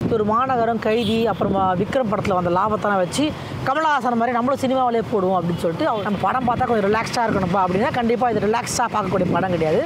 ஒரு மாநகரம் கைதி அப்புறமா விக்ரம் படத்தில் வந்த லாபத்தெல்லாம் வச்சு கமலஹாசன் மாதிரி நம்மளும் சினிமாவிலே போடுவோம் அப்படின்னு சொல்லிட்டு அவர் நம்ம படம் பார்த்தா கொஞ்சம் ரிலாக்ஸ்டாக இருக்கணும்ப்பா அப்படின்னா கண்டிப்பாக இது ரிலாக்ஸாக பார்க்கக்கூடிய படம் கிடையாது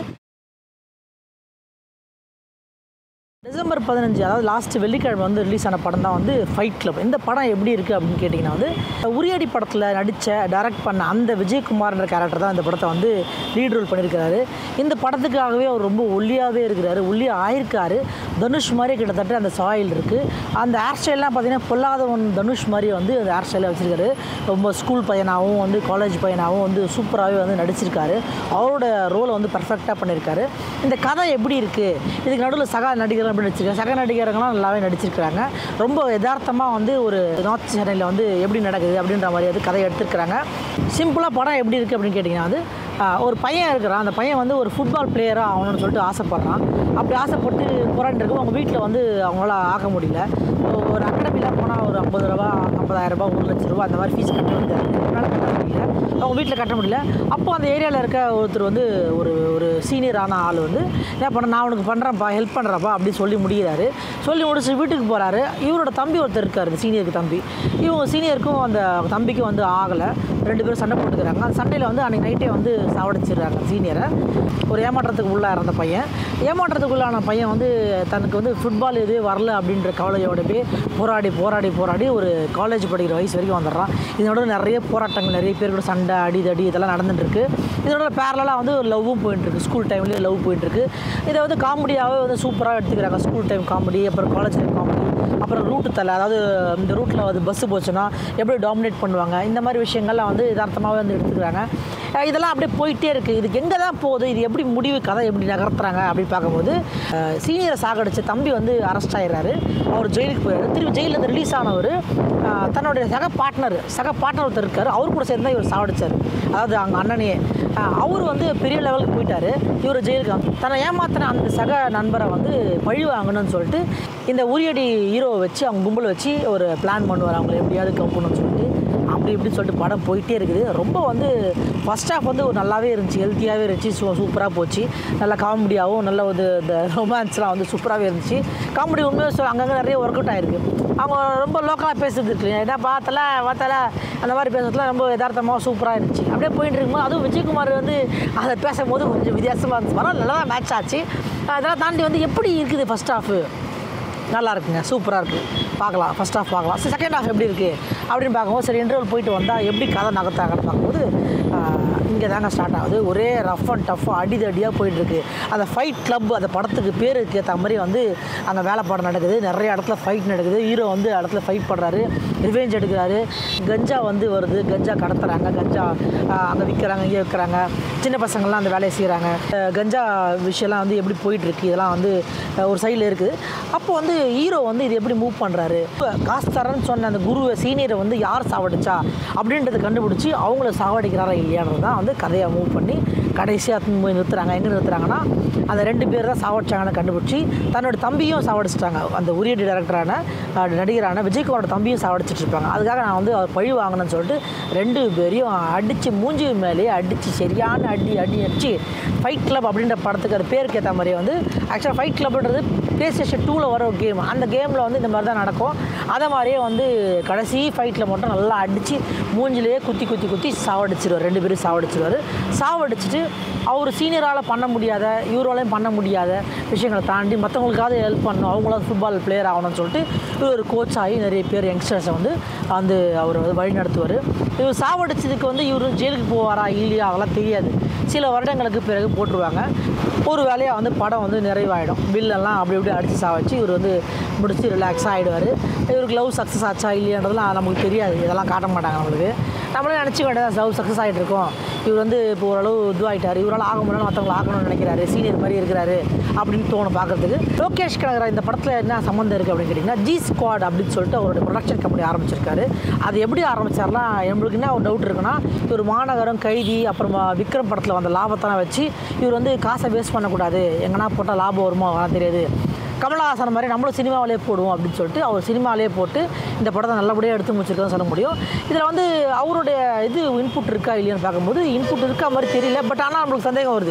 டிசம்பர் பதினஞ்சு அதாவது லாஸ்ட் வெள்ளிக்கிழமை வந்து ரிலீஸ் ஆன படம் தான் வந்து ஃபைட் கிளப் இந்த படம் எப்படி இருக்குது அப்படின்னு கேட்டிங்கன்னா வந்து உரியடி படத்தில் நடித்த டைரக்ட் பண்ண அந்த விஜயகுமார்ன்ற கேரக்டர் தான் இந்த படத்தை வந்து லீட் ரோல் பண்ணியிருக்காரு இந்த படத்துக்காகவே அவர் ரொம்ப ஒல்லியாகவே இருக்கிறாரு ஒல்லியாக ஆயிருக்காரு தனுஷ் மாதிரி கிட்டத்தட்ட அந்த சாயில் இருக்குது அந்த ஹேர் ஸ்டைல்லாம் பார்த்தீங்கன்னா பொல்லாதவன் தனுஷ் மாதிரி வந்து அந்த ஹேர் ஸ்டைலை வச்சுருக்காரு ரொம்ப ஸ்கூல் பையனாகவும் வந்து காலேஜ் பையனாகவும் வந்து சூப்பராகவே வந்து நடிச்சிருக்காரு அவரோட ரோலை வந்து பர்ஃபெக்டாக பண்ணியிருக்காரு இந்த கதை எப்படி இருக்குது இதுக்கு நடுவில் சக நடிகர் அப்படி நடிச்சிருக்காங்க சக நடிகர்கள்லாம் நல்லாவே நடிச்சிருக்கிறாங்க ரொம்ப யதார்த்தமாக வந்து ஒரு நார்த் சென்னையில் வந்து எப்படி நடக்குது அப்படின்ற மாதிரி வந்து கதையை எடுத்துருக்கிறாங்க சிம்பிளாக படம் எப்படி இருக்குது அப்படின்னு கேட்டிங்கன்னா வந்து ஆஹ், ஒரு பையன் இருக்கிறான் அந்த பையன் வந்து ஒரு ஃபுட்பால் பிளேயராக ஆகணும்னு சொல்லிட்டு ஆசைப்பட்றான் அப்படி ஆசைப்பட்டு போராடிட்டு இருக்கும் அவங்க வீட்டில் வந்து அவங்களால ஆக முடியல ஒரு அகாடமியில் போனால் ஒரு ஐம்பது ரூபா ஐம்பதாயிரம் ரூபாய் ஒரு லட்ச ரூபா அந்த மாதிரி ஃபீஸ் கட்ட வேண்டியது அவங்களால கட்ட முடியல அவங்க வீட்டில் கட்ட முடியல அப்போ அந்த ஏரியாவில் இருக்க ஒருத்தர் வந்து ஒரு ஒரு சீனியரான ஆள் வந்து என்ன பண்ண நான் உனக்கு பண்ணுறேன்ப்பா ஹெல்ப் பண்ணுறப்பா அப்படின்னு சொல்லி முடிகிறாரு சொல்லி முடிச்சு வீட்டுக்கு போகிறாரு இவரோட தம்பி ஒருத்தர் இருக்கார் சீனியருக்கு தம்பி இவங்க சீனியருக்கும் அந்த தம்பிக்கும் வந்து ஆகலை ரெண்டு பேரும் சண்டை போட்டுக்கிறாங்க அந்த சண்டையில் வந்து அன்றைக்கி நைட்டே வந்து சாவடிச்சிடுறாங்க சீனியரை ஒரு ஏமாற்றத்துக்கு உள்ளே இருந்த பையன் ஏமாற்றத்துக்குள்ளான பையன் வந்து தனக்கு வந்து ஃபுட்பால் எதுவே வரல அப்படின்ற கவலையோட போய் போராடி போராடி போராடி ஒரு காலேஜ் படிக்கிற வயசு வரைக்கும் வந்துடுறான் இதனோட நிறைய போராட்டங்கள் நிறைய பேர் கூட சண்டை அடி தடி இதெல்லாம் நடந்துட்டு இருக்கு இதனோட பேரலாக வந்து ஒரு லவ்வும் போயிட்டுருக்கு ஸ்கூல் டைம்லேயே லவ் போயிட்டுருக்கு இதை வந்து காமெடியாகவே வந்து சூப்பராக எடுத்துக்கிறாங்க ஸ்கூல் டைம் காமெடி அப்புறம் காலேஜ் டைம் காமெடி அப்புறம் ரூட்டு தலை அதாவது இந்த ரூட்டில் வந்து பஸ்ஸு போச்சுன்னா எப்படி டாமினேட் பண்ணுவாங்க இந்த மாதிரி விஷயங்கள்லாம் வந்து யதார்த்தமாகவே வந்து எடுத்துக்கிறாங்க அஹ் இதெல்லாம் அப்படியே போயிட்டே இருக்குது இதுக்கு எங்கே தான் போகுது இது எப்படி முடிவு கதை எப்படி நகர்த்துறாங்க அப்படின்னு பார்க்கும்போது சீனியரை சாகடிச்ச தம்பி வந்து அரெஸ்ட் ஆயிடுறாரு அவர் ஜெயிலுக்கு போயிடுறாரு திரும்பி ஜெயிலேருந்து ரிலீஸ் ஆனவர் அஹ் தன்னுடைய சக பார்ட்னர் சக பார்ட்னர் ஒருத்தர் இருக்கார் அவர் கூட சேர்ந்து தான் இவர் சாவடிச்சார் அதாவது அவங்க அண்ணனையே அஹ் அவர் வந்து பெரிய லெவலுக்கு போயிட்டாரு இவர் ஜெயிலுக்கு வந்து தன்னை ஏமாத்தின அந்த சக நண்பரை வந்து பழி வாங்கணும்னு சொல்லிட்டு இந்த உரியடி ஹீரோவை வச்சு அவங்க கும்பலை வச்சு ஒரு பிளான் பண்ணுவார் அவங்களை எப்படியாவது கவுக்கணும்னு சொல்லிட்டு அப்படி இப்படி சொல்லிட்டு படம் போயிட்டே இருக்குது ரொம்ப வந்து ஃபஸ்ட் ஹாஃப் வந்து ஒரு நல்லாவே இருந்துச்சு ஹெல்த்தியாகவே இருந்துச்சு சூ சூப்பராக போச்சு நல்ல காமெடியாகவும் நல்ல ஒரு இந்த ரொமான்ஸ்லாம் வந்து சூப்பராகவே இருந்துச்சு காமெடி உண்மையாக சொல் அங்கங்கே நிறைய ஒர்க் அவுட் ஆயிருக்கு அவங்க ரொம்ப லோக்கலாக பேசுறது இருக்கு என்ன பார்த்தல பார்த்தல அந்த மாதிரி பேசுறதுலாம் ரொம்ப யதார்த்தமாக சூப்பராக இருந்துச்சு அப்படியே போயிட்டு இருக்கும்போது அதுவும் விஜயகுமார் வந்து அதை பேசும்போது கொஞ்சம் வித்தியாசமாக இருந்துச்சு பரவாயில்ல நல்லா தான் மேட்ச் ஆச்சு அதெல்லாம் தாண்டி வந்து எப்படி இருக்குது ஃபஸ்ட் ஹாஃபு நல்லா இருக்குங்க சூப்பராக இருக்குது பார்க்கலாம் ஃபஸ்ட் ஹாஃப் பார்க்கலாம் சரி செகண்ட் ஹாஃப் எப்படி இருக்குது அப்படின்னு பார்க்கும்போது சரி இன்டர்வல் போயிட்டு வந்தால் எப்படி கதை நகர்த்தாங்கன்னு பார்க்கும்போது இங்கே தாங்க ஸ்டார்ட் ஆகுது ஒரே ரஃப் அண்ட் டஃப்பாக அடிதடியாக போயிட்டுருக்கு அந்த ஃபைட் கிளப் அந்த படத்துக்கு பேருக்கு ஏற்ற மாதிரி வந்து அங்கே வேலைப்பாடு நடக்குது நிறைய இடத்துல ஃபைட் நடக்குது ஹீரோ வந்து இடத்துல ஃபைட் பண்ணுறாரு ரிவெஞ்ச் எடுக்கிறாரு கஞ்சா வந்து வருது கஞ்சா கடத்துறாங்க கஞ்சா அங்கே விற்கிறாங்க இங்கே விற்கிறாங்க சின்ன பசங்கள்லாம் அந்த வேலையை செய்கிறாங்க கஞ்சா விஷயம்லாம் வந்து எப்படி போயிட்டுருக்கு இதெல்லாம் வந்து அஹ், ஒரு சைடில் இருக்குது அப்போ வந்து ஹீரோ வந்து இது எப்படி மூவ் பண்ணுறாரு காசு தரேன்னு சொன்ன அந்த குருவை சீனியரை வந்து யார் சாவடிச்சா அப்படின்றத கண்டுபிடிச்சி அவங்கள சாவடிக்கிறாரா இல்லையான்றது தான் வந்து கதையை மூவ் பண்ணி கடைசியாக போய் நிறுத்துறாங்க எங்கே நிறுத்துறாங்கன்னா அந்த ரெண்டு பேர் தான் சாவடிச்சாங்கன்னு கண்டுபிடிச்சி தன்னோட தம்பியும் சாவடிச்சிட்டாங்க அந்த உரிய டேரக்டரான அஹ், நடிகரான விஜயகுமாரோட தம்பியும் சாவடிச்சிட்டு இருப்பாங்க அதுக்காக நான் வந்து அவர் பழி வாங்கணும்னு சொல்லிட்டு ரெண்டு பேரையும் அடித்து மூஞ்சி மேலேயே அடித்து சரியான அடி அடி அடிச்சு ஃபைட் கிளப் அப்படின்ற படத்துக்கு அது பேருக்கு ஏற்ற மாதிரியே வந்து ஆக்சுவலாக ஃபைட் கிளப்ன்றது ப்ளே ஸ்டேஷன் டூவில் வர ஒரு கேம் அந்த கேமில் வந்து இந்த மாதிரி தான் நடக்கும் அதை மாதிரியே வந்து கடைசி ஃபைட்டில் மட்டும் நல்லா அடித்து மூஞ்சிலேயே குத்தி குத்தி குத்தி சாவடிச்சிருவார் ரெண்டு பேரும் சாவடிச்சிருவார் சாவடிச்சிட்டு அவர் சீனியரால் பண்ண முடியாத இவராலையும் பண்ண முடியாத விஷயங்களை தாண்டி மற்றவங்களுக்காவது ஹெல்ப் பண்ணணும் அவங்களாவது ஃபுட்பால் பிளேயர் ஆகணும்னு சொல்லிட்டு இவர் ஒரு கோச் ஆகி நிறைய பேர் யங்ஸ்டர்ஸை வந்து வந்து அவர் வந்து வழி நடத்துவார் இவர் சாவடிச்சதுக்கு வந்து இவர் ஜெயிலுக்கு போவாரா இல்லையா அதெல்லாம் தெரியாது சில வருடங்களுக்கு பிறகு போட்டுருவாங்க ஒரு வேலையாக வந்து படம் வந்து நிறைவாயிடும் பில்லெல்லாம் அப்படி இப்படி அடித்து சாவச்சு இவர் வந்து முடிச்சு ரிலாக்ஸாக ஆகிடுவார் இவருக்கு லவ் சக்ஸஸ் ஆச்சா இல்லையான்றதுலாம் நமக்கு தெரியாது இதெல்லாம் காட்ட மாட்டாங்க நம்மளுக்கு நம்மளே நினச்சிக்க வேண்டியதான் லவ் சக்ஸஸ் ஆகிட்டு இருக்கோம் இவர் வந்து இப்போ ஓரளவு இதுவாகிட்டார் இவரால் ஆக முடியல மற்றவங்களை ஆகணும்னு நினைக்கிறாரு சீனியர் மாதிரி இருக்கிறாரு அப்படின்னு தோணும் பார்க்கறதுக்கு லோகேஷ் கனகரா இந்த படத்தில் என்ன சம்மந்தம் இருக்குது அப்படின்னு கேட்டிங்கன்னா ஜி ஸ்குவாட் அப்படின்னு சொல்லிட்டு அவருடைய ப்ரொடக்ஷன் கம்பெனி ஆரம்பிச்சிருக்காரு அது எப்படி ஆரம்பிச்சார்னா நம்மளுக்கு என்ன ஒரு டவுட் இருக்குன்னா இவர் மாநகரம் கைதி அப்புறமா விக்ரம் படத்தில் வந்த லாபத்தெல்லாம் வச்சு இவர் வந்து காசை வேஸ்ட் பண்ணக்கூடாது எங்கன்னா போட்டால் லாபம் வருமோ வர தெரியாது கமலஹாசன் மாதிரி நம்மளும் சினிமாவிலே போடுவோம் அப்படின்னு சொல்லிட்டு அவர் சினிமாவிலே போட்டு இந்த படத்தை நல்லபடியாக எடுத்து முடிச்சிருக்கோன்னு சொல்ல முடியும் இதில் வந்து அவருடைய இது இன்புட் இருக்கா இல்லையான்னு பார்க்கும்போது இன்புட் இருக்கா மாதிரி தெரியல பட் ஆனால் நம்மளுக்கு சந்தேகம் வருது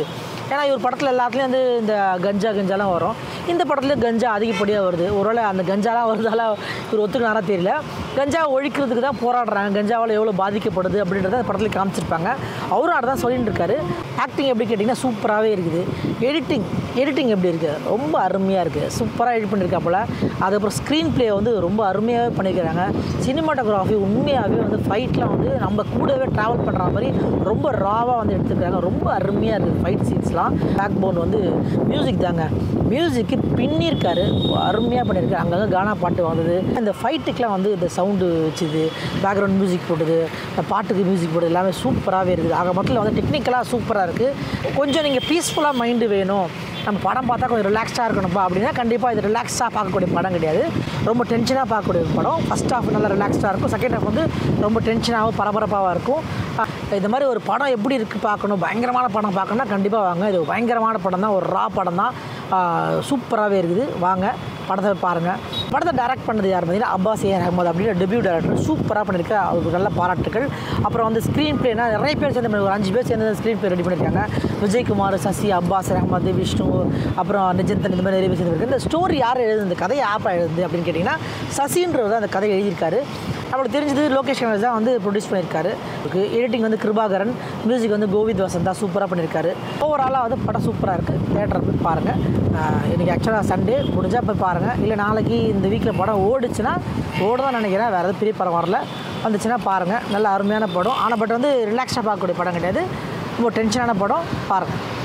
ஏன்னா இவர் படத்தில் எல்லாத்துலேயும் வந்து இந்த கஞ்சா கஞ்சாலாம் வரும் இந்த படத்தில் கஞ்சா அதிகப்படியாக வருது ஒருவேளை அந்த கஞ்சாலாம் வருதால இவர் ஒத்துக்கினாரா தெரியல கஞ்சா ஒழிக்கிறதுக்கு தான் போராடுறாங்க கஞ்சாவால் எவ்வளோ பாதிக்கப்படுது அப்படின்றத அந்த படத்தில் காமிச்சிருப்பாங்க அவரும் அதை தான் சொல்லிட்டு இருக்காரு ஆக்டிங் எப்படி கேட்டிங்கன்னா சூப்பராகவே இருக்குது எடிட்டிங் எடிட்டிங் எப்படி இருக்குது ரொம்ப அருமையாக இருக்குது சூப்பராக எடிட் பண்ணியிருக்காப்புல அதுக்கப்புறம் ஸ்க்ரீன் ப்ளே வந்து ரொம்ப அருமையாகவே பண்ணியிருக்கிறாங்க சினிமாட்டோகிராஃபி உண்மையாகவே வந்து ஃபைட்லாம் வந்து நம்ம கூடவே ட்ராவல் பண்ணுற மாதிரி ரொம்ப ராவாக வந்து எடுத்துருக்காங்க ரொம்ப அருமையாக இருக்குது ஃபைட் சீன்ஸ்லாம் பேக் போன் வந்து மியூசிக் தாங்க மியூசிக்கு பின்னிருக்காரு அருமையாக பண்ணியிருக்காரு அங்கங்கே கானா பாட்டு வந்தது இந்த ஃபைட்டுக்கெலாம் வந்து இந்த சவுண்டு வச்சுது பேக்ரவுண்ட் மியூசிக் போட்டது இந்த பாட்டுக்கு மியூசிக் போட்டது எல்லாமே சூப்பராகவே இருக்குது ஆக மொத்தத்தில் வந்து டெக்னிக்கலாக சூப்பராக இருக்குது கொஞ்சம் நீங்கள் பீஸ்ஃபுல்லாக மைண்டு வேணும் நம்ம படம் பார்த்தா கொஞ்சம் ரிலாக்ஸாக இருக்கணும்ப்பா அப்படின்னா கண்டிப்பாக இது ரிலாக்ஸாக பார்க்கக்கூடிய படம் கிடையாது ரொம்ப டென்ஷனாக பார்க்கக்கூடிய ஒரு படம் ஃபஸ்ட் ஹாஃப் நல்லா ரிலாக்ஸ்டாக இருக்கும் செகண்ட் ஹாஃப் வந்து ரொம்ப டென்ஷனாகவும் பரபரப்பாகவும் இருக்கும் அஹ் இந்த மாதிரி ஒரு படம் எப்படி இருக்குது பார்க்கணும் பயங்கரமான படம் பார்க்கணும்னா கண்டிப்பாக வாங்க இது ஒரு பயங்கரமான படம் தான் ஒரு ரா படம் தான் சூப்பராகவே இருக்குது வாங்க படத்தை பாருங்கள் படத்தை டைரக்ட் பண்ணது யார் பார்த்தீங்கன்னா அப்பாஸ் ஏ அஹமது அப்படின்ற டெபியூ டேரக்டர் சூப்பராக பண்ணியிருக்க அவருக்கு நல்ல பாராட்டுகள் அப்புறம் வந்து ஸ்க்ரீன் பிளேனா நிறைய பேர் சேர்ந்து பண்ணி- ஒரு அஞ்சு பேர் சேர்ந்து ஸ்க்ரீன் பிளே ரெடி பண்ணியிருக்காங்க விஜயகுமார் சசி அப்பாஸ் அஹமது விஷ்ணு அப்புறம் நிஜந்தன் இந்த மாதிரி நிறைய பேர் சேர்ந்து இந்த ஸ்டோரி யார் எழுதுது இந்த கதை யார் எழுதுது அப்படின்னு கேட்டிங்கன்னா சசின்றவர் தான் அந்த கதையை எழுதியிருக்காரு நம்மளுக்கு தெரிஞ்சது லோகேஷ் கனகராஜ் தான் வந்து ப்ரொடியூஸ் பண்ணியிருக்காரு எடிட்டிங் வந்து கிருபாகரன் மியூசிக் வந்து கோவிந்த் வசந்தா சூப்பராக பண்ணியிருக்காரு ஓவராலாக வந்து படம் சூப்பராக இருக்குது தேட்டரில் போய் பாருங்கள் இன்றைக்கி ஆக்சுவலாக சண்டே முடிஞ்சால் போய் பாருங்கள் இல்லை நாளைக்கு இந்த வீக்கில் படம் ஓடுச்சுன்னா ஓடுதான் நினைக்கிறேன் வேறு எதுவும் பெரிய படம் வரல வந்துச்சுன்னா பாருங்கள் நல்ல அருமையான படம் ஆனால் பட் வந்து ரிலாக்ஸாக பார்க்கக்கூடிய படம் கிடையாது ரொம்ப டென்ஷனான படம் பாருங்கள்